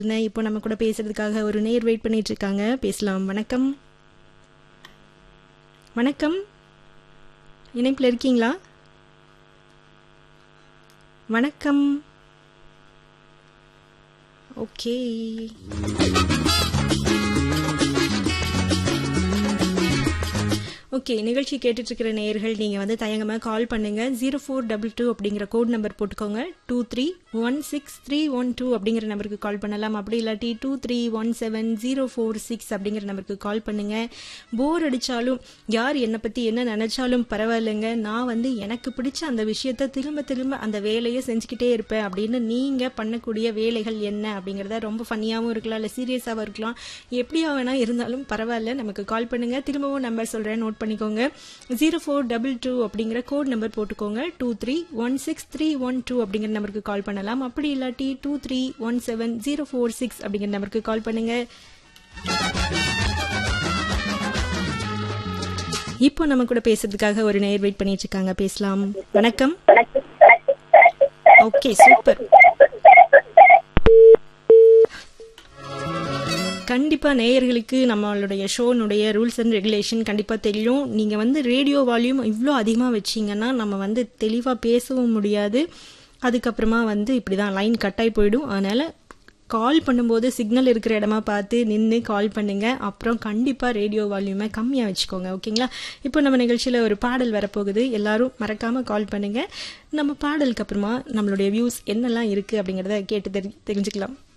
இருந்தேன். இப்போ நம்ம கூட பேசுறதுக்காக ஒரு நேயர் வெயிட் பண்ணிட்டு இருக்காங்க. பேசலாம். வணக்கம். வணக்கம். இணைப்பில் இருக்கீங்களா? வணக்கம். ஓகே. ஓகே நிகழ்ச்சி கேட்டுட்டு இருக்கிற நேயர்கள் நீங்க வந்து தயங்கமா கால் பண்ணுங்க ஜீரோ ஃபோர் டபுள் டூ அப்படிங்கிற கோட் நம்பர் போட்டுக்கோங்க two three one six three one two அப்படிங்கிற நம்பருக்கு கால் பண்ணலாம் அப்படி இல்லாட்டி two three one seven zero four six அப்படிங்கிற நம்பருக்கு கால் பண்ணுங்க போர் அடிச்சாலும் யார் என்னை பத்தி என்ன நினைச்சாலும் பரவாயில்லைங்க நான் வந்து எனக்கு பிடிச்ச அந்த விஷயத்த திரும்ப திரும்ப அந்த வேலையை செஞ்சுக்கிட்டே இருப்பேன் அப்படின்னு நீங்க பண்ணக்கூடிய வேலைகள் என்ன அப்படிங்கறத ரொம்ப ஃபன்னியாவும் இருக்கலாம் இல்ல சீரியஸாவும் இருக்கலாம் எப்படியா வேணா இருந்தாலும் பரவாயில்ல நமக்கு கால் பண்ணுங்க திரும்பவும் நம்பர் சொல்றேன் நோட் பண்ணிக்கோங்க ஜீரோ ஃபோர் டபுள் டூ அப்படிங்கிற கோட் நம்பர் போட்டுக்கோங்க two three one six three one two அப்படிங்கிற நம்பருக்கு கால் பண்ணலாம் அப்படி இல்லாட்டி two three one seven zero four six அப்படிங்கிற நம்பருக்கு கால் பண்ணுங்க இப்போ நம்ம கூட பேசுறதுக்காக ஒரு நேர் வெயிட் பண்ணிட்டு இருக்காங்க பேசலாம் வணக்கம் ஓகே சூப்பர் கண்டிப்பா நேயர்களுக்கு நம்மளுடைய ஷோனுடைய ரூல்ஸ் அண்ட் ரெகுலேஷன் கண்டிப்பா தெரியும் நீங்க வந்து ரேடியோ வால்யூம் இவ்வளோ அதிகமா வச்சீங்கன்னா நம்ம வந்து தெளிவா பேசவும் முடியாது அதுக்கப்புறமா வந்து இப்படிதான் லைன் கட்டாய் போயிடும் அதனால கால் பண்ணும்போது சிக்னல் இருக்கிற இடமா பார்த்து நின்று கால் பண்ணுங்க அப்புறம் கண்டிப்பா ரேடியோ வால்யூமை கம்மியா வச்சுக்கோங்க ஓகேங்களா இப்போ நம்ம நிகழ்ச்சியில ஒரு பாடல் வரப்போகுது எல்லாரும் மறக்காம கால் பண்ணுங்க நம்ம பாடலுக்கு அப்புறமா நம்மளுடைய வியூஸ் என்னெல்லாம் இருக்கு அப்படிங்கறத கேட்டு தெரி- தெரிஞ்சுக்கலாம்